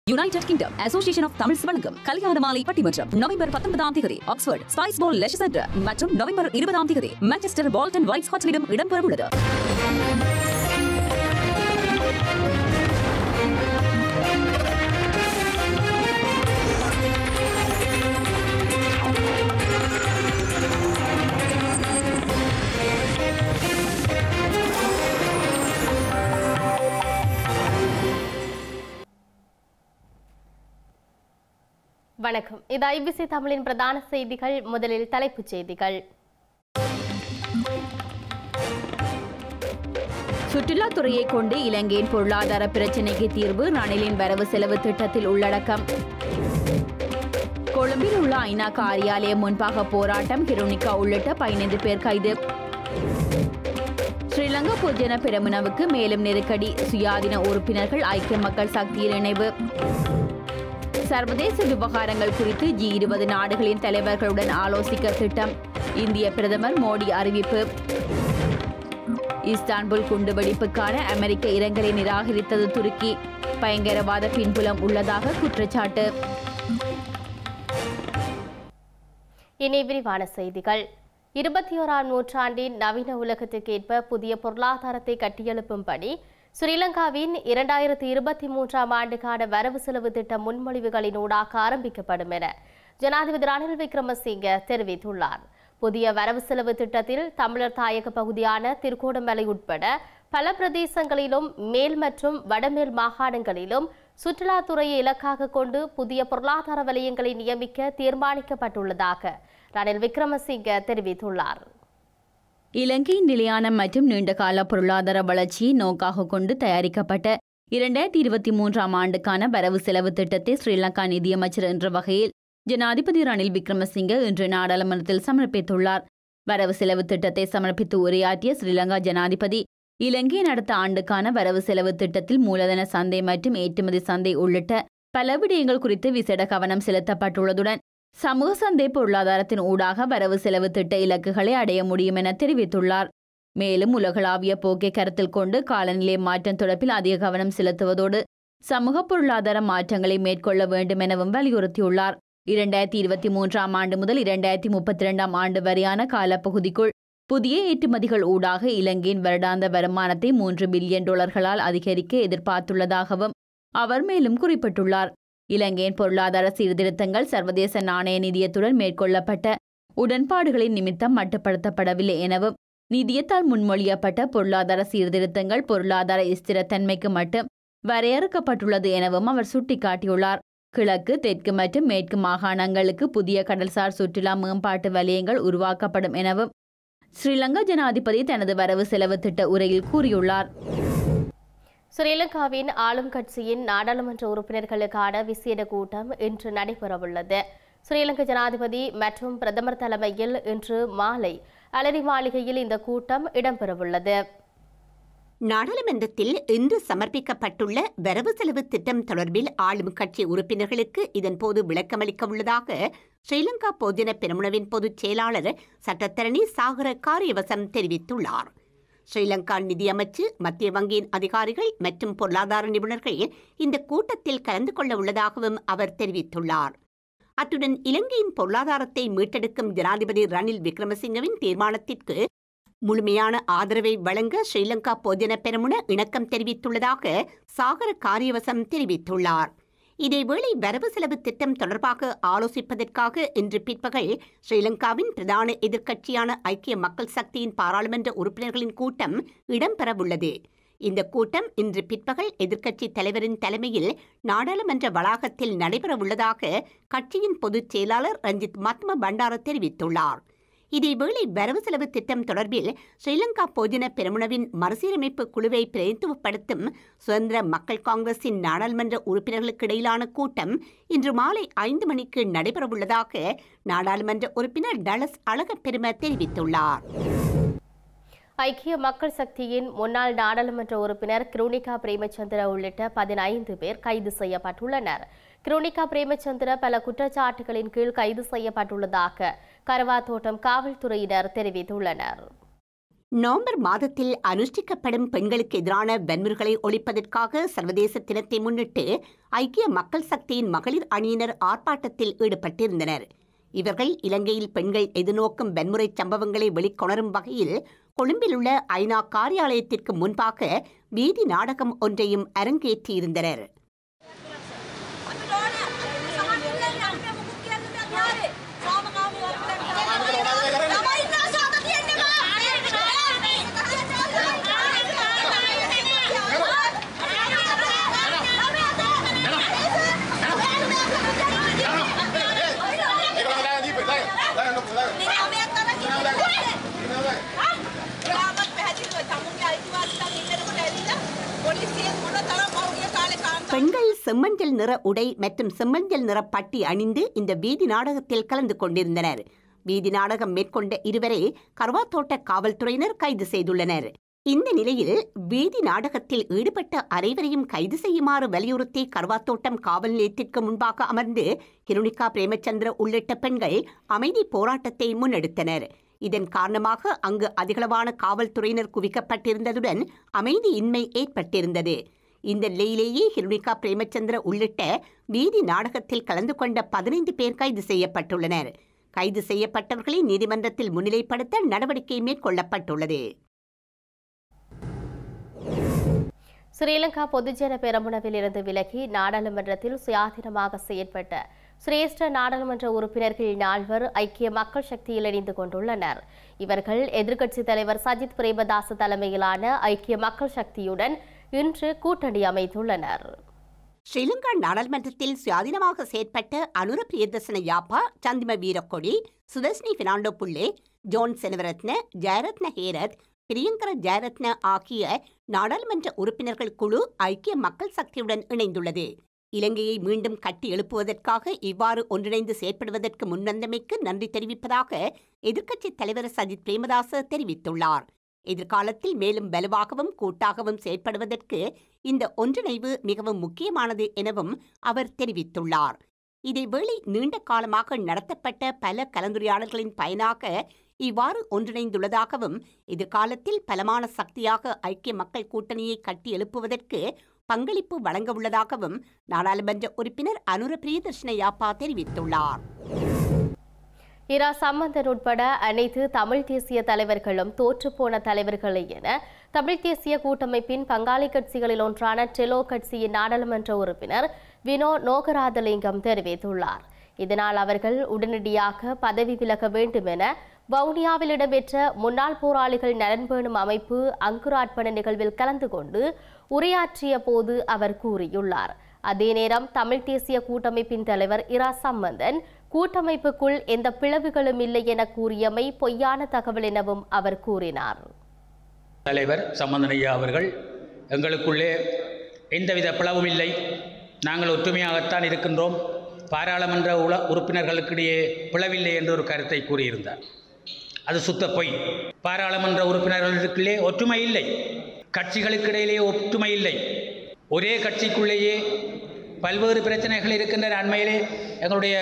United Kingdom association of Tamils வழங்கும் கல்யாண மாலை பட்டிமன்றம் November பத்தொன்பதாம் தேதி Oxford spice ball leisure centre மற்றும் நவம்பர் இருபதாம் தேதி மான்செஸ்டர் பால்டன் வைட்ஸ் ஹாட்டலிடம் இடம்பெறவுள்ளது வணக்கம் இது ஐபிசி தமிழின் பிரதான செய்திகள் முதலில் தலைப்புச் செய்திகள் சுற்றுலாத்துறையை கொண்டு இலங்கையின் பொருளாதார பிரச்சினைக்கு தீர்வு ரணிலின் வரவு செலவு திட்டத்தில் உள்ளடக்கம் கொழும்பில் உள்ள ஐநா காரியாலயம் முன்பாக போராட்டம் கிருணிகா உள்ளிட்ட பதினைந்து பேர் கைது ஸ்ரீலங்கா பொதுஜன பெரமுனவுக்கு மேலும் நெருக்கடி சுயாதீன உறுப்பினர்கள் ஐக்கிய மக்கள் சக்தியில் இணைவு சர்வதேச விவகாரங்கள் குறித்து ஜி இருபது நாடுகளின் தலைவர்களுடன் ஆலோசிக்க திட்டம் இந்திய பிரதமர் மோடி அறிவிப்பு இஸ்தான்புல் குண்டுவெடிப்புக்கான அமெரிக்க இரங்கலை நிராகரித்தது துருக்கி பயங்கரவாத பின்புலம் உள்ளதாக குற்றச்சாட்டு இனி விரிவான செய்திகள் இருபத்தி ஓராம் நூற்றாண்டின் நவீன உலகத்துக்கேற்ப புதிய பொருளாதாரத்தை கட்டியெழுப்பும்படி ஸ்ரீலங்காவின் இரண்டாயிரத்தி இருபத்தி மூன்றாம் ஆண்டுக்கான வரவு செலவு திட்ட முன்மொழிவுகளினூடாக ஆரம்பிக்கப்படும் என ஜனாதிபதி ரணில் விக்ரமசிங்க தெரிவித்துள்ளார் புதிய வரவு செலவு திட்டத்தில் தமிழர் தாயக பகுதியான திருகோணமலை உட்பட பல பிரதேசங்களிலும் மேல் மற்றும் வடமேல் மாகாணங்களிலும் சுற்றுலாத்துறையை இலக்காக கொண்டு புதிய பொருளாதார வலயங்களை நியமிக்க தீர்மானிக்கப்பட்டுள்ளதாக ரணில் விக்ரமசிங்க தெரிவித்துள்ளார் இலங்கையின் நிலையான மற்றும் நீண்டகால பொருளாதார வளர்ச்சியை நோக்காக கொண்டு தயாரிக்கப்பட்ட இரண்டாயிரத்தி இருபத்தி மூன்றாம் ஆண்டுக்கான வரவு செலவு திட்டத்தை ஸ்ரீலங்கா நிதியமைச்சர் என்ற வகையில் ஜனாதிபதி ரணில் விக்ரமசிங்க இன்று நாடாளுமன்றத்தில் சமர்ப்பித்துள்ளார் வரவு செலவு திட்டத்தை சமர்ப்பித்து உரையாற்றிய ஸ்ரீலங்கா ஜனாதிபதி இலங்கையின் அடுத்த ஆண்டுக்கான வரவு செலவு திட்டத்தில் மூலதன சந்தை மற்றும் ஏற்றுமதி சந்தை உள்ளிட்ட பல விடயங்கள் குறித்து விசேட கவனம் செலுத்தப்பட்டுள்ளதுடன் சமூக சந்தை பொருளாதாரத்தின் ஊடாக வரவு செலவு திட்ட இலக்குகளை அடைய முடியும் என தெரிவித்துள்ளார் மேலும் உலகளாவிய போக்கை கருத்தில் கொண்டு காலநிலை மாற்றம் தொடர்பில் அதிக கவனம் செலுத்துவதோடு சமூக பொருளாதார மாற்றங்களை மேற்கொள்ள வேண்டும் எனவும் வலியுறுத்தியுள்ளார் இரண்டாயிரத்தி இருபத்தி மூன்றாம் ஆண்டு முதல் இரண்டாயிரத்தி முப்பத்தி இரண்டாம் ஆண்டு வரையான காலப்பகுதிக்குள் புதிய ஏற்றுமதிகள் ஊடாக இலங்கையின் வருடாந்த வருமானத்தை மூன்று பில்லியன் டாலர்களால் அதிகரிக்க எதிர்பார்த்துள்ளதாகவும் அவர் மேலும் குறிப்பிட்டுள்ளார் இலங்கையின் பொருளாதார சீர்திருத்தங்கள் சர்வதேச நாணய நிதியத்துடன் மேற்கொள்ளப்பட்ட உடன்பாடுகளின் நிமித்தம் மட்டுப்படுத்தப்படவில்லை எனவும் நிதியத்தால் முன்மொழியப்பட்ட பொருளாதார சீர்திருத்தங்கள் பொருளாதார ஸ்திரத்தன்மைக்கு மட்டும் வரையறுக்கப்பட்டுள்ளது எனவும் அவர் சுட்டிக்காட்டியுள்ளார் கிழக்கு தெற்கு மற்றும் மேற்கு மாகாணங்களுக்கு புதிய கடல்சார் சுற்றுலா மேம்பாட்டு வலயங்கள் உருவாக்கப்படும் எனவும் ஸ்ரீலங்கா ஜனாதிபதி தனது வரவு செலவு திட்ட உரையில் கூறியுள்ளார் ஸ்ரீலங்காவின் ஆளும் கட்சியின் நாடாளுமன்ற உறுப்பினர்களுக்கான விசேட கூட்டம் இன்று நடைபெறவுள்ளது ஸ்ரீலங்கா ஜனாதிபதி மற்றும் பிரதமர் தலைமையில் இன்று மாலை அலரி மாளிகையில் இந்த கூட்டம் இடம்பெறவுள்ளது நாடாளுமன்றத்தில் இன்று சமர்ப்பிக்கப்பட்டுள்ள வரவு செலவு திட்டம் தொடர்பில் ஆளும் கட்சி உறுப்பினர்களுக்கு இதன்போது விளக்கமளிக்க உள்ளதாக ஸ்ரீலங்கா போஜன பெருமுனவின் பொதுச் செயலாளர் சட்டத்தரணி சாகர காரியவசம் தெரிவித்துள்ளார் ஸ்ரீலங்கா நிதியமைச்சு மத்திய வங்கியின் அதிகாரிகள் மற்றும் பொருளாதார நிபுணர்கள் இந்த கூட்டத்தில் கலந்து கொள்ள உள்ளதாகவும் அவர் தெரிவித்துள்ளார் அத்துடன் இலங்கையின் பொருளாதாரத்தை மீட்டெடுக்கும் ஜனாதிபதி ரணில் விக்ரமசிங்கவின் தீர்மானத்திற்கு முழுமையான ஆதரவை வழங்க ஸ்ரீலங்கா போஜன பெரமுன இணக்கம் தெரிவித்துள்ளதாக சாகர காரியவசம் தெரிவித்துள்ளார் இதேவேளை வரவு செலவு திட்டம் தொடர்பாக ஆலோசிப்பதற்காக இன்று பிற்பகல் ஸ்ரீலங்காவின் பிரதான எதிர்க்கட்சியான ஐக்கிய மக்கள் சக்தியின் பாராளுமன்ற உறுப்பினர்களின் கூட்டம் இடம்பெறவுள்ளது இந்த கூட்டம் இன்று பிற்பகல் எதிர்க்கட்சி தலைவரின் தலைமையில் நாடாளுமன்ற வளாகத்தில் நடைபெறவுள்ளதாக கட்சியின் பொதுச் செயலாளர் ரஞ்சித் மத்ம பண்டார தெரிவித்துள்ளார் இதேவேளை வரவு செலவு திட்டம் தொடர்பில் ஸ்ரீலங்கா போஜன பெருமுனவின் மறுசீரமைப்பு குழுவை பிரதித்துவப்படுத்தும் சுதந்திர மக்கள் காங்கிரசின் நாடாளுமன்ற உறுப்பினர்களுக்கு இடையிலான கூட்டம் இன்று மாலை ஐந்து மணிக்கு நடைபெறவுள்ளதாக நாடாளுமன்ற உறுப்பினர் டலஸ் அழகப்பெரும தெரிவித்துள்ளார் ஐக்கிய மக்கள் சக்தியின் முன்னாள் நாடாளுமன்ற உறுப்பினர் கிருணிகா பிரேமச்சந்திர உள்ளிட்ட பதினைந்து பேர் கைது செய்யப்பட்டுள்ளனர் கிருணிகா பிரேமச்சந்திர பல குற்றச்சாட்டுகளின் கீழ் கைது செய்யப்பட்டுள்ளதாக கரவாத்தோட்டம் காவல்துறையினர் தெரிவித்துள்ளனர் நவம்பர் மாதத்தில் அனுஷ்டிக்கப்படும் பெண்களுக்கு எதிரான வன்முறைகளை ஒழிப்பதற்காக சர்வதேச தினத்தை முன்னிட்டு ஐக்கிய மக்கள் சக்தியின் மகளிர் அணியினர் ஆர்ப்பாட்டத்தில் ஈடுபட்டிருந்தனர் இவர்கள் இலங்கையில் பெண்கள் எதிர்நோக்கும் வன்முறை சம்பவங்களை வெளிக்கொணரும் வகையில் கொழும்பில் உள்ள ஐநா காரியாலயத்திற்கு முன்பாக வீதி நாடகம் ஒன்றையும் அரங்கேற்றியிருந்தனர் பெண்கள் செம்மஞ்சள் நிற உடை மற்றும் செம்மஞ்சள் நிற பட்டி அணிந்து இந்த வீதி நாடகத்தில் கலந்து கொண்டிருந்தனர் வீதி நாடகம் மேற்கொண்ட இருவரை கர்வாத்தோட்ட காவல்துறையினர் கைது செய்துள்ளனர் இந்த நிலையில் வீதி நாடகத்தில் ஈடுபட்ட அனைவரையும் கைது செய்யுமாறு வலியுறுத்தி கர்வாத்தோட்டம் காவல் நிலையத்திற்கு முன்பாக அமர்ந்து கிருணிகா பிரேமச்சந்திர உள்ளிட்ட பெண்கள் அமைதி போராட்டத்தை முன்னெடுத்தனர் இதன் காரணமாக அங்கு அதிகளவான காவல்துறையினர் குவிக்கப்பட்டிருந்ததுடன் அமைதியின்மை ஏற்பட்டிருந்தது இந்த நிலையிலேயே ஹிருணிகா பிரேமச்சந்திர உள்ளிட்ட வீதி நாடகத்தில் கலந்து கொண்ட பதினைந்து பேர் கைது செய்யப்பட்டுள்ளனர் கைது செய்யப்பட்டவர்களை நீதிமன்றத்தில் முன்னிலைப்படுத்த நடவடிக்கை மேற்கொள்ளப்பட்டுள்ளது ஸ்ரீலங்கா பொதுஜன பெரமுனவில் இருந்து விலகி நாடாளுமன்றத்தில் சுயாதீனமாக செயற்பட்ட சிரேஷ்ட நாடாளுமன்ற உறுப்பினர்கள் நால்வர் ஐக்கிய மக்கள் சக்தியில் இணைந்து கொண்டுள்ளனர் இவர்கள் எதிர்க்கட்சித் தலைவர் சஜித் பிரேமதாச தலைமையிலான ஐக்கிய மக்கள் சக்தியுடன் இன்று கூட்டணி அமைத்துள்ளனர் ஸ்ரீலங்கா நாடாளுமன்றத்தில் சுயாதீனமாக செயற்பட்ட அனுர பிரியதர்சன யாப்பா சந்திம வீரக்கொடி சுதர்ஷினி பினாண்டோ புள்ளே ஜோன் செனவரத்ன ஜெயரத்ன ஹேரத் பிரியங்கர ஜெயரத்ன ஆகிய நாடாளுமன்ற உறுப்பினர்கள் குழு ஐக்கிய மக்கள் சக்தியுடன் இணைந்துள்ளது இலங்கையை மீண்டும் கட்டி எழுப்புவதற்காக இவ்வாறு ஒன்றிணைந்து செயற்படுவதற்கு முன்வந்தமைக்கு நன்றி தெரிவிப்பதாக எதிர்க்கட்சித் தலைவர் சஜித் பிரேமதாச தெரிவித்துள்ளார் எதிர்காலத்தில் மேலும் வலுவாகவும் கூட்டாகவும் செயற்படுவதற்கு இந்த ஒன்றிணைவு மிகவும் முக்கியமானது எனவும் அவர் தெரிவித்துள்ளார் இதேவேளை நீண்ட காலமாக நடத்தப்பட்ட பல கலந்துரையாடல்களின் பயனாக இவ்வாறு ஒன்றிணைந்துள்ளதாகவும் எதிர்காலத்தில் பலமான சக்தியாக ஐக்கிய மக்கள் கூட்டணியை கட்டி எழுப்புவதற்கு பங்களிப்பு வழங்க உள்ளதாகவும் நாடாளுமன்ற உறுப்பினர் அனுர பிரியதர்ஷன யாப்பா தெரிவித்துள்ளார் இரா சம்பந்தன் உட்பட அனைத்து தமிழ் தேசிய தலைவர்களும் தோற்றுப்போன தலைவர்களே என தமிழ் தேசிய கூட்டமைப்பின் பங்காளி கட்சிகளில் ஒன்றான டெலோ கட்சியின் நாடாளுமன்ற உறுப்பினர் வினோ நோகராதலிங்கம் தெரிவித்துள்ளார் இதனால் அவர்கள் உடனடியாக பதவி விலக வேண்டும் என வவுனியாவில் இடம்பெற்ற முன்னாள் போராளிகள் நலன் பேணும் அமைப்பு அங்குரார்ப்பண நிகழ்வில் கலந்து கொண்டு உரையாற்றிய போது அவர் கூறியுள்ளார் அதே நேரம் தமிழ் தேசிய கூட்டமைப்பின் தலைவர் இரா சம்பந்தன் கூட்டமைப்புக்குள் எந்த பிளவுகளும் இல்லை என கூறியமை பொய்யான தகவல் எனவும் அவர் கூறினார் தலைவர் சம்பந்தனையா அவர்கள் எங்களுக்குள்ளே எந்தவித பிளவும் இல்லை நாங்கள் ஒற்றுமையாகத்தான் இருக்கின்றோம் பாராளுமன்ற உல உறுப்பினர்களுக்கிடையே பிளவில்லை என்ற ஒரு கருத்தை கூறியிருந்தார் அது சுத்த பொய் பாராளுமன்ற உறுப்பினர்களுக்குள்ளே ஒற்றுமை இல்லை கட்சிகளுக்கிடையிலே ஒற்றுமை இல்லை ஒரே கட்சிக்குள்ளேயே பல்வேறு பிரச்சனைகள் இருக்கின்றன அண்மையிலே எங்களுடைய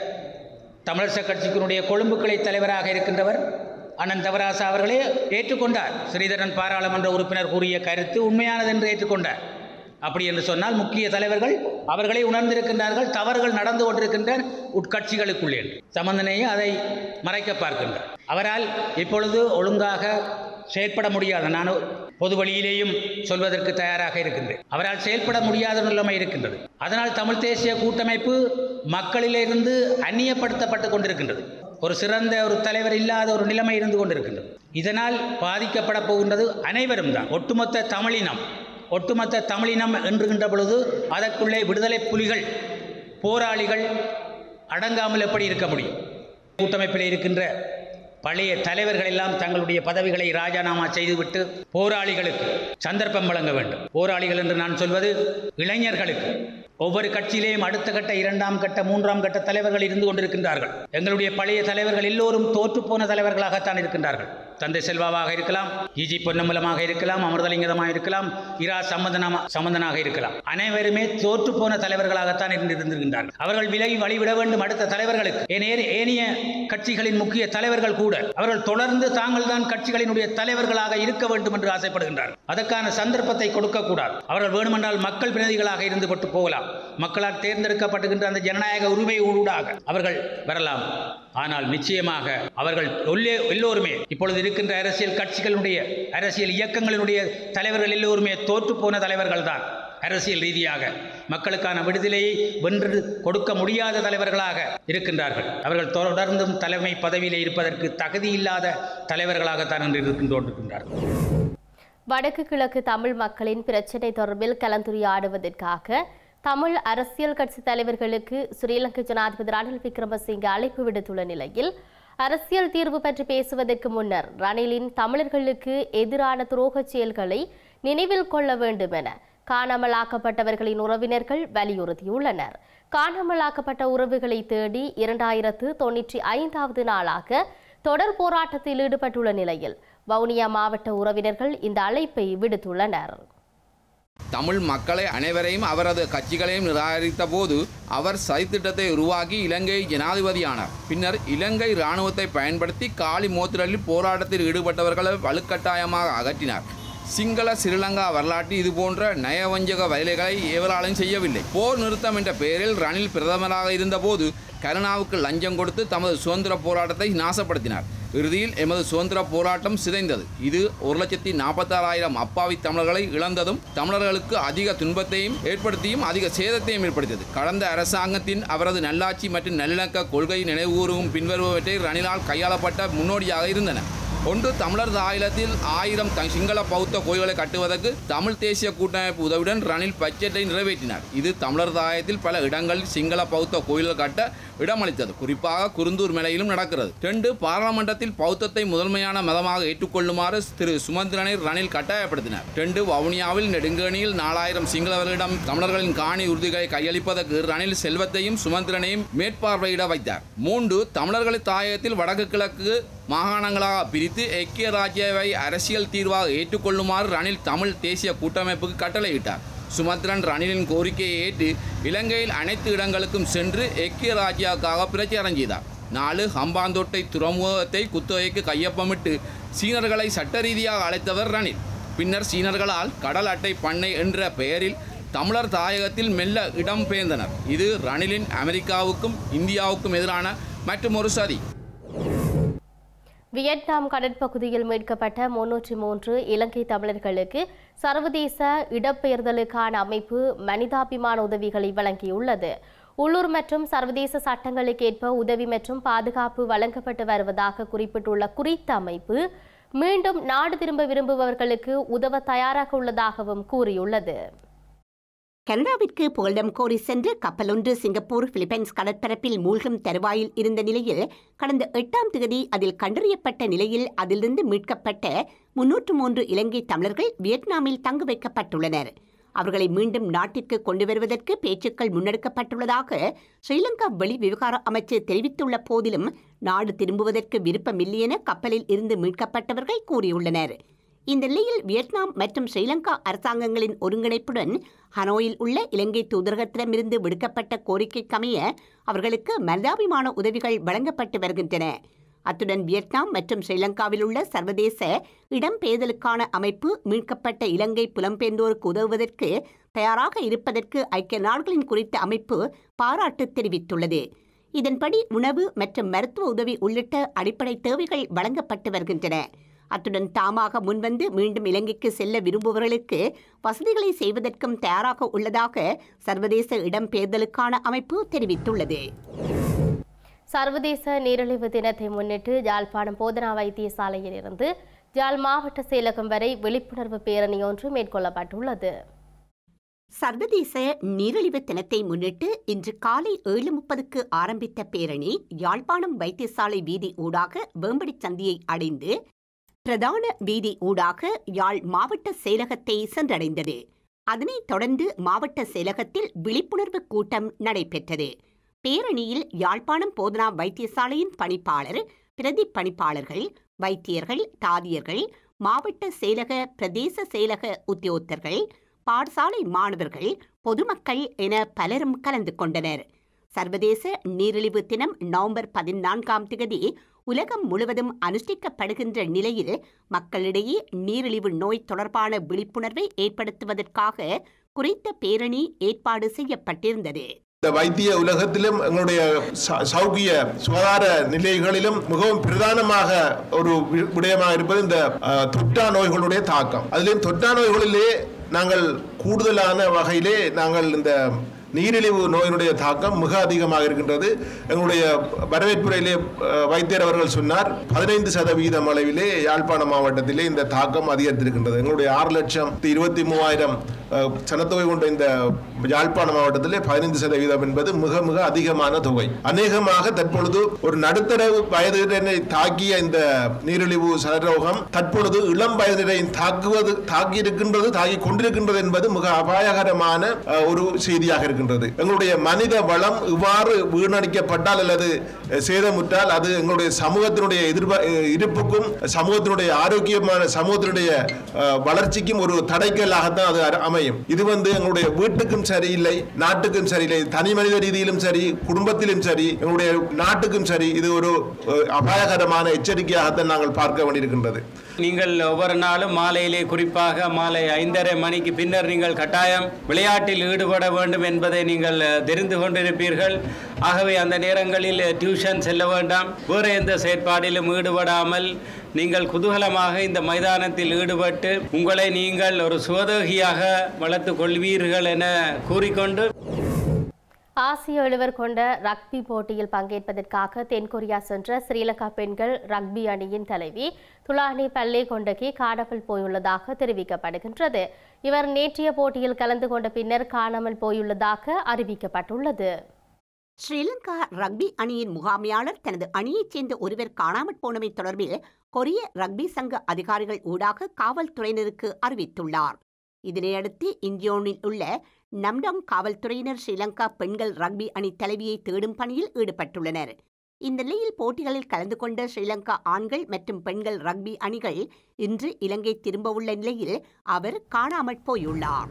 தமிழரசு கட்சிக்கினுடைய கொழும்பு கிளை தலைவராக இருக்கின்றவர் அண்ணன் தவராசா அவர்களே ஏற்றுக்கொண்டார் ஸ்ரீதரன் பாராளுமன்ற உறுப்பினர் கூறிய கருத்து உண்மையானது என்று ஏற்றுக்கொண்டார் அப்படி என்று சொன்னால் முக்கிய தலைவர்கள் அவர்களே உணர்ந்திருக்கின்றார்கள் தவறுகள் நடந்து கொண்டிருக்கின்ற உட்கட்சிகளுக்குள்ளே சம்பந்தனையே அதை மறைக்க பார்க்கின்றார் அவரால் இப்பொழுது ஒழுங்காக செயற்பட முடியாது நான் பொது வழியிலேயும் சொல்வதற்கு தயாராக இருக்கின்றேன் அவரால் செயல்பட முடியாத நிலைமை இருக்கின்றது அதனால் தமிழ் தேசிய கூட்டமைப்பு மக்களிலிருந்து அந்நியப்படுத்தப்பட்டு கொண்டிருக்கின்றது ஒரு சிறந்த ஒரு தலைவர் இல்லாத ஒரு நிலைமை இருந்து கொண்டிருக்கின்றது இதனால் பாதிக்கப்பட போகின்றது அனைவரும் தான் ஒட்டுமொத்த தமிழினம் ஒட்டுமொத்த தமிழினம் என்றுகின்ற பொழுது அதற்குள்ளே விடுதலை புலிகள் போராளிகள் அடங்காமல் எப்படி இருக்க முடியும் கூட்டமைப்பில் இருக்கின்ற பழைய தலைவர்கள் எல்லாம் தங்களுடைய பதவிகளை ராஜினாமா செய்துவிட்டு போராளிகளுக்கு சந்தர்ப்பம் வழங்க வேண்டும் போராளிகள் என்று நான் சொல்வது இளைஞர்களுக்கு ஒவ்வொரு கட்சியிலேயும் அடுத்த கட்ட இரண்டாம் கட்ட மூன்றாம் கட்ட தலைவர்கள் இருந்து கொண்டிருக்கின்றார்கள் எங்களுடைய பழைய தலைவர்கள் எல்லோரும் தோற்றுப்போன தலைவர்களாகத்தான் இருக்கின்றார்கள் தந்தை செல்வாவாக இருக்கலாம் இஜி பொன்னம்பலமாக இருக்கலாம் அமிர்தலிங்கதமாக இருக்கலாம் இரா சம்பந்தனமா சம்பந்தனாக இருக்கலாம் அனைவருமே தோற்று போன தலைவர்களாகத்தான் இருந்திருக்கின்றார்கள் அவர்கள் விலகி வழிவிட வேண்டும் அடுத்த தலைவர்களுக்கு ஏனைய ஏனைய கட்சிகளின் முக்கிய தலைவர்கள் கூட அவர்கள் தொடர்ந்து தாங்கள் தான் கட்சிகளினுடைய தலைவர்களாக இருக்க வேண்டும் என்று ஆசைப்படுகின்றார்கள் அதற்கான சந்தர்ப்பத்தை கொடுக்கக்கூடாது அவர்கள் வேணுமென்றால் மக்கள் பிரதிநிதிகளாக இருந்து பட்டு போகலாம் மக்களால் தேர்ந்தெடுக்கப்பட்டுகின்ற அந்த ஜனநாயக உரிமை ஊடாக அவர்கள் வரலாம் ஆனால் நிச்சயமாக அவர்கள் உள்ளே எல்லோருமே இப்பொழுது இருக்கின்ற அரசியல் கட்சிகளுடைய அரசியல் இயக்கங்களினுடைய தலைவர்கள் எல்லோருமே தோற்று போன தலைவர்கள் தான் அரசியல் ரீதியாக மக்களுக்கான விடுதலையை வென்று கொடுக்க முடியாத தலைவர்களாக இருக்கின்றார்கள் அவர்கள் தொடர்ந்தும் தலைமை பதவியில் இருப்பதற்கு தகுதியில்லாத தலைவர்களாகத்தான் இன்று இருக்கின்றோன்றிருக்கின்றார்கள் வடக்கு கிழக்கு தமிழ் மக்களின் பிரச்சினை தொடர்பில் கலந்துரையாடுவதற்காக தமிழ் அரசியல் கட்சி தலைவர்களுக்கு ஸ்ரீலங்கா ஜனாதிபதி ரணில் விக்ரமசிங்கே அழைப்பு விடுத்துள்ள நிலையில் அரசியல் தீர்வு பற்றி பேசுவதற்கு முன்னர் ரணிலின் தமிழர்களுக்கு எதிரான துரோகச் செயல்களை நினைவில் கொள்ள வேண்டும் என காணாமலாக்கப்பட்டவர்களின் உறவினர்கள் வலியுறுத்தியுள்ளனர் காணாமலாக்கப்பட்ட உறவுகளை தேடி இரண்டாயிரத்து தொன்னூற்றி ஐந்தாவது நாளாக தொடர் போராட்டத்தில் ஈடுபட்டுள்ள நிலையில் வவுனியா மாவட்ட உறவினர்கள் இந்த அழைப்பை விடுத்துள்ளனர் தமிழ் மக்களை அனைவரையும் அவரது கட்சிகளையும் நிராகரித்த போது அவர் சதித்திட்டத்தை உருவாக்கி இலங்கை ஜனாதிபதியானார் பின்னர் இலங்கை இராணுவத்தை பயன்படுத்தி காலி மோத்திரலில் போராட்டத்தில் ஈடுபட்டவர்களை வலுக்கட்டாயமாக அகற்றினார் சிங்கள ஸ்ரீலங்கா வரலாற்றில் இதுபோன்ற நயவஞ்சக வேலைகளை எவராலும் செய்யவில்லை போர் நிறுத்தம் என்ற பெயரில் ரணில் பிரதமராக இருந்தபோது கருணாவுக்கு லஞ்சம் கொடுத்து தமது சுதந்திர போராட்டத்தை நாசப்படுத்தினார் இறுதியில் எமது சுதந்திர போராட்டம் சிதைந்தது இது ஒரு லட்சத்தி நாற்பத்தாறாயிரம் அப்பாவி தமிழர்களை இழந்ததும் தமிழர்களுக்கு அதிக துன்பத்தையும் ஏற்படுத்தியும் அதிக சேதத்தையும் ஏற்படுத்தியது கடந்த அரசாங்கத்தின் அவரது நல்லாட்சி மற்றும் நல்லிணக்க கொள்கை நினைவுகூறும் பின்வருபவற்றை ரணிலால் கையாளப்பட்ட முன்னோடியாக இருந்தன ஒன்று தமிழர் தாயிலத்தில் ஆயிரம் த- சிங்கள பௌத்த கோயில்களை கட்டுவதற்கு தமிழ் தேசிய கூட்டமைப்பு உதவியுடன் ரணில் பட்ஜெட்டை நிறைவேற்றினார் இது தமிழர் தாயத்தில் பல இடங்களில் சிங்கள பௌத்த கோயில்கள் கட்ட இடமளித்தது குறிப்பாக குருந்தூர் மலையிலும் நடக்கிறது ரெண்டு பாராளுமன்றத்தில் பௌத்தத்தை முதன்மையான மதமாக ஏற்றுக்கொள்ளுமாறு திரு சுமந்திரனை ரணில் கட்டாயப்படுத்தினார் ரெண்டு வவுனியாவில் நெடுங்கணியில் நாலாயிரம் சிங்களவர்களிடம் தமிழர்களின் காணி உறுதிகளை கையளிப்பதற்கு ரணில் செல்வத்தையும் சுமந்திரனையும் மேற்பார்வையிட வைத்தார் மூன்று தமிழர்களை தாயகத்தில் வடக்கு கிழக்கு மாகாணங்களாக பிரித்து ஐக்கிய ராஜ்யாவை அரசியல் தீர்வாக ஏற்றுக்கொள்ளுமாறு ரணில் தமிழ் தேசிய கூட்டமைப்புக்கு கட்டளையிட்டார் சுமந்திரன் ரணிலின் கோரிக்கையை ஏற்று இலங்கையில் அனைத்து இடங்களுக்கும் சென்று ஐக்கிய ராஜ்யாவுக்காக பிரச்சாரம் செய்தார் நாலு ஹம்பாந்தோட்டை துறைமுகத்தை குத்தகைக்கு கையொப்பமிட்டு சீனர்களை சட்ட ரீதியாக அழைத்தவர் ரணில் பின்னர் சீனர்களால் கடல் அட்டை பண்ணை என்ற பெயரில் தமிழர் தாயகத்தில் மெல்ல இடம் பெயர்ந்தனர் இது ரணிலின் அமெரிக்காவுக்கும் இந்தியாவுக்கும் எதிரான மற்றும் ஒரு சதி வியட்நாம் கடற்பகுதியில் மீட்கப்பட்ட முன்னூற்றி மூன்று இலங்கை தமிழர்களுக்கு சர்வதேச இடப்பெயர்தலுக்கான அமைப்பு மனிதாபிமான உதவிகளை வழங்கியுள்ளது உள்ளூர் மற்றும் சர்வதேச சட்டங்களுக்கேற்ப உதவி மற்றும் பாதுகாப்பு வழங்கப்பட்டு வருவதாக குறிப்பிட்டுள்ள குறித்த அமைப்பு மீண்டும் நாடு திரும்ப விரும்புபவர்களுக்கு உதவ தயாராக உள்ளதாகவும் கூறியுள்ளது கனடாவிற்கு புகலிடம் கோரி சென்று கப்பலொன்று சிங்கப்பூர் பிலிப்பைன்ஸ் கடற்பரப்பில் மூழ்கும் தருவாயில் இருந்த நிலையில் கடந்த எட்டாம் தேதி அதில் கண்டறியப்பட்ட நிலையில் அதிலிருந்து மீட்கப்பட்ட முன்னூற்று மூன்று இலங்கை தமிழர்கள் வியட்நாமில் தங்க வைக்கப்பட்டுள்ளனர் அவர்களை மீண்டும் நாட்டிற்கு கொண்டு வருவதற்கு பேச்சுக்கள் முன்னெடுக்கப்பட்டுள்ளதாக ஸ்ரீலங்கா வெளி விவகார அமைச்சு தெரிவித்துள்ள போதிலும் நாடு திரும்புவதற்கு விருப்பமில்லை என கப்பலில் இருந்து மீட்கப்பட்டவர்கள் கூறியுள்ளனர் இந்த நிலையில் வியட்நாம் மற்றும் ஸ்ரீலங்கா அரசாங்கங்களின் ஒருங்கிணைப்புடன் ஹனோயில் உள்ள இலங்கை தூதரகத்திடமிருந்து விடுக்கப்பட்ட கோரிக்கைக்கமைய அவர்களுக்கு மனிதாபிமான உதவிகள் வழங்கப்பட்டு வருகின்றன அத்துடன் வியட்நாம் மற்றும் ஸ்ரீலங்காவில் உள்ள சர்வதேச இடம்பெயர்தலுக்கான அமைப்பு மீட்கப்பட்ட இலங்கை புலம்பெயர்ந்தோருக்கு உதவுவதற்கு தயாராக இருப்பதற்கு ஐக்கிய நாடுகளின் குறித்த அமைப்பு பாராட்டு தெரிவித்துள்ளது இதன்படி உணவு மற்றும் மருத்துவ உதவி உள்ளிட்ட அடிப்படை தேவைகள் வழங்கப்பட்டு வருகின்றன அத்துடன் தாமாக முன்வந்து மீண்டும் இலங்கைக்கு செல்ல விரும்புபவர்களுக்கு வசதிகளை செய்வதற்கும் தயாராக உள்ளதாக சர்வதேச இடம்பெயர்தலுக்கான அமைப்பு தெரிவித்துள்ளது சர்வதேச நீரிழிவு தினத்தை முன்னிட்டு யாழ்ப்பாணம் போதனா வைத்தியசாலையில் இருந்து யாழ் மாவட்ட செயலகம் வரை விழிப்புணர்வு பேரணி ஒன்று மேற்கொள்ளப்பட்டுள்ளது சர்வதேச நீரிழிவு தினத்தை முன்னிட்டு இன்று காலை ஏழு முப்பதுக்கு ஆரம்பித்த பேரணி யாழ்ப்பாணம் வைத்தியசாலை வீதி ஊடாக வேம்படி சந்தியை அடைந்து பிரதான வீதி ஊடாக யாழ் மாவட்ட செயலகத்தை சென்றடைந்தது அதனைத் தொடர்ந்து மாவட்ட செயலகத்தில் விழிப்புணர்வு கூட்டம் நடைபெற்றது பேரணியில் யாழ்ப்பாணம் போதனா வைத்தியசாலையின் பணிப்பாளர் பிரதி பணிப்பாளர்கள் வைத்தியர்கள் தாதியர்கள் மாவட்ட செயலக பிரதேச செயலக உத்தியோகத்தர்கள் பாடசாலை மாணவர்கள் பொதுமக்கள் என பலரும் கலந்து கொண்டனர் சர்வதேச நீரிழிவு தினம் நவம்பர் பதினான்காம் தேதி உலகம் முழுவதும் அனுஷ்டிக்கப்படுகின்ற நிலையில் மக்களிடையே நீரிழிவு நோய் தொடர்பான விழிப்புணர்வை ஏற்படுத்துவதற்காக குறித்த பேரணி ஏற்பாடு செய்யப்பட்டிருந்தது இந்த வைத்திய உலகத்திலும் எங்களுடைய ச- சௌக்கிய சுகாதார நிலையங்களிலும் மிகவும் பிரதானமாக ஒரு வி- விடயமாக இருப்பது இந்த அஹ், தொற்றா நோய்களுடைய தாக்கம் அதிலும் தொற்றா நோய்களிலே நாங்கள் கூடுதலான வகையிலே நாங்கள் இந்த நீரிழிவு நோயினுடைய தாக்கம் மிக அதிகமாக இருக்கின்றது எங்களுடைய வரவேற்புரையிலே அஹ், வைத்தியர் அவர்கள் சொன்னார் பதினைந்து சதவீதம் அளவிலே யாழ்ப்பாண மாவட்டத்திலே இந்த தாக்கம் அதிகரித்திருக்கின்றது எங்களுடைய ஆறு லட்சம் இருபத்தி மூவாயிரம் அஹ், சனத்தொகை கொண்ட இந்த யாழ்ப்பாண மாவட்டத்திலே பதினைந்து சதவீதம் என்பது மிக மிக அதிகமான தொகை அநேகமாக தற்பொழுது ஒரு நடுத்தர வயதினரை தாக்கிய இந்த நீரிழிவு சதரோகம் தற்பொழுது இளம் வயதினரை தாக்குவது தாக்கி இருக்கின்றது தாக்கி கொண்டிருக்கின்றது என்பது மிக அபாயகரமான அஹ், ஒரு செய்தியாக இருக்கின்றது எங்களுடைய மனித வளம் இவ்வாறு வீணடிக்கப்பட்டால் அல்லது அஹ், சேதமுற்றால் அது எங்களுடைய சமூகத்தினுடைய எதிர்ப அஹ், இருப்புக்கும் சமூகத்தினுடைய ஆரோக்கியமான சமூகத்தினுடைய அஹ், வளர்ச்சிக்கும் ஒரு தடைக்கல்லாகத்தான் அது அர- அமையும் இது வந்து எங்களுடைய வீட்டுக்கும் சரியில்லை நாட்டுக்கும் சரியில்லை தனி மனித ரீதியிலும் சரி குடும்பத்திலும் சரி எங்களுடைய நாட்டுக்கும் சரி இது ஒரு அஹ், அபாயகரமான எச்சரிக்கையாகத்தான் நாங்கள் பார்க்க வேண்டியிருக்கின்றது நீங்கள் ஒவ்வொரு நாளும் மாலையிலே குறிப்பாக மாலை ஐந்தரை மணிக்கு பின்னர் நீங்கள் கட்டாயம் விளையாட்டில் ஈடுபட வேண்டும் என்பதை நீங்கள் அஹ், தெரிந்து கொண்டிருப்பீர்கள் ஆகவே அந்த நேரங்களில் டியூஷன் செல்ல வேண்டாம் வேறு எந்த செயற்பாடிலும் ஈடுபடாமல் நீங்கள் குதூகலமாக இந்த மைதானத்தில் ஈடுபட்டு உங்களை நீங்கள் ஒரு சுவதோகியாக வளர்த்துக் கொள்வீர்கள் என கூறிக்கொண்டு ஆசிய எழுவர் கொண்ட ரக்பி போட்டியில் பங்கேற்பதற்காக தென்கொரியா சென்ற ஸ்ரீலங்கா பெண்கள் ரக்பி அணியின் தலைவி துலானி பல்லே கொண்டகி காணாமல் போயுள்ளதாக தெரிவிக்கப்படுகின்றது இவர் நேற்றைய போட்டியில் கலந்து கொண்ட பின்னர் காணாமல் போயுள்ளதாக அறிவிக்கப்பட்டுள்ளது ஸ்ரீலங்கா ரக்பி அணியின் முகாமையாளர் தனது அணியைச் சேர்ந்த ஒருவர் காணாமற் போனமை தொடர்பில் கொரிய ரக்பி சங்க அதிகாரிகள் ஊடாக காவல்துறையினருக்கு அறிவித்துள்ளார் இதனையடுத்து இந்தியோனில் உள்ள நம்டாங் காவல்துறையினர் ஸ்ரீலங்கா பெண்கள் ரக்பி அணி தலைவியை தேடும் பணியில் ஈடுபட்டுள்ளனர் இந்த நிலையில் போட்டிகளில் கலந்து கொண்ட ஸ்ரீலங்கா ஆண்கள் மற்றும் பெண்கள் ரக்பி அணிகள் இன்று இலங்கை திரும்பவுள்ள நிலையில் அவர் காணாமற் போயுள்ளார்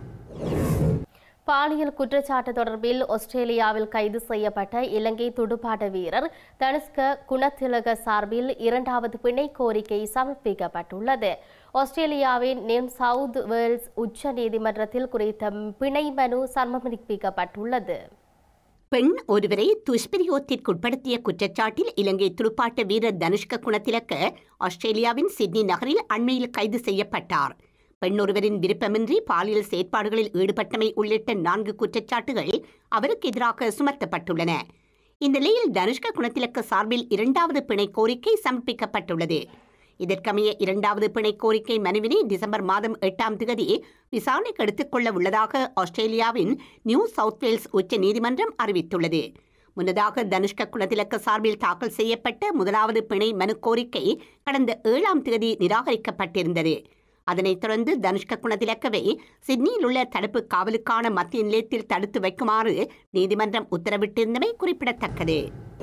பாலியல் குற்றச்சாட்டு தொடர்பில் ஆஸ்திரேலியாவில் கைது செய்யப்பட்ட இலங்கை துடுப்பாட்ட வீரர் தனுஷ்க குணத்திலக சார்பில் இரண்டாவது பிணை கோரிக்கை சமர்ப்பிக்கப்பட்டுள்ளது ஆஸ்திரேலியாவின் நியூ சவுத் வேல்ஸ் உச்ச நீதிமன்றத்தில் குறித்த பிணை மனு சமர்ப்பிக்கப்பட்டுள்ளது பெண் ஒருவரை துஷ்பிரயோகத்திற்குட்படுத்திய குற்றச்சாட்டில் இலங்கை துடுப்பாட்ட வீரர் தனுஷ்க குணத்திலக்க ஆஸ்திரேலியாவின் சிட்னி நகரில் அண்மையில் கைது செய்யப்பட்டார் பெண் ஒருவரின் விருப்பமின்றி பாலியல் செயற்பாடுகளில் ஈடுபட்டமை உள்ளிட்ட நான்கு குற்றச்சாட்டுகள் அவருக்கு எதிராக சுமத்தப்பட்டுள்ளன இந்த நிலையில் தனுஷ்க குணத்திலக்க சார்பில் இரண்டாவது பிணை கோரிக்கை சமர்ப்பிக்கப்பட்டுள்ளது இதற்கமைய இரண்டாவது பிணை கோரிக்கை மனுவினை டிசம்பர் மாதம் எட்டாம் தேதி விசாரணைக்கு எடுத்துக் கொள்ள உள்ளதாக ஆஸ்திரேலியாவின் நியூ சவுத் வேல்ஸ் உச்ச நீதிமன்றம் அறிவித்துள்ளது முன்னதாக தனுஷ்க குணத்திலக்க சார்பில் தாக்கல் செய்யப்பட்ட முதலாவது பிணை மனு கோரிக்கை கடந்த ஏழாம் தேதி நிராகரிக்கப்பட்டிருந்தது அதனைத் தொடர்ந்து தனுஷ்க குணத்திலக்கவை சிட்னியில் உள்ள தடுப்பு காவலுக்கான மத்திய நிலையத்தில் தடுத்து வைக்குமாறு நீதிமன்றம் உத்தரவிட்டிருந்தமை குறிப்பிடத்தக்கது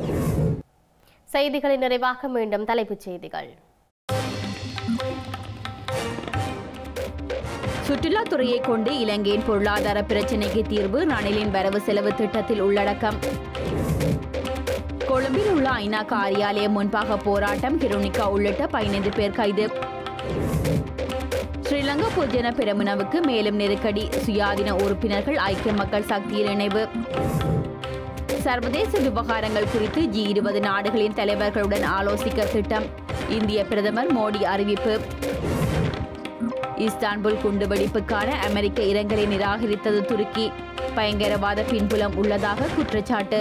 செய்திகளின் நிறைவாக மீண்டும் தலைப்புச் செய்திகள் சுற்றுலாத்துறையை கொண்டு இலங்கையின் பொருளாதார பிரச்சினைக்கு தீர்வு ரணிலின் வரவு செலவு திட்டத்தில் உள்ளடக்கம் கொழும்பில் உள்ள ஐநா காரியாலயம் முன்பாக போராட்டம் கிருணிகா உள்ளிட்ட பதினைந்து பேர் கைது ஸ்ரீலங்கா பொதுஜன பெரமுனவுக்கு மேலும் நெருக்கடி சுயாதீன உறுப்பினர்கள் ஐக்கிய மக்கள் சக்தியில் இணைவு சர்வதேச விவகாரங்கள் குறித்து ஜி இருபது நாடுகளின் தலைவர்களுடன் ஆலோசிக்க திட்டம் இந்திய பிரதமர் மோடி அறிவிப்பு இஸ்தான்புல் குண்டுவெடிப்புக்கான அமெரிக்க இரங்கலை நிராகரித்தது துருக்கி பயங்கரவாத பின்புலம் உள்ளதாக குற்றச்சாட்டு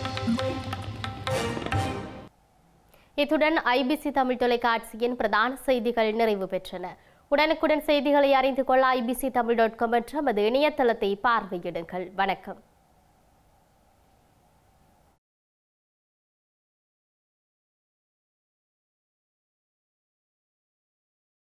இத்துடன் ஐபிசி தமிழ் தொலைக்காட்சியின் பிரதான செய்திகள் நிறைவு பெற்றன உடனுக்குடன் செய்திகளை அறிந்து கொள்ள ஐபிசி தமிழ் டாட் காம் என்ற நமது இணையதளத்தை பார்வையிடுங்கள் வணக்கம்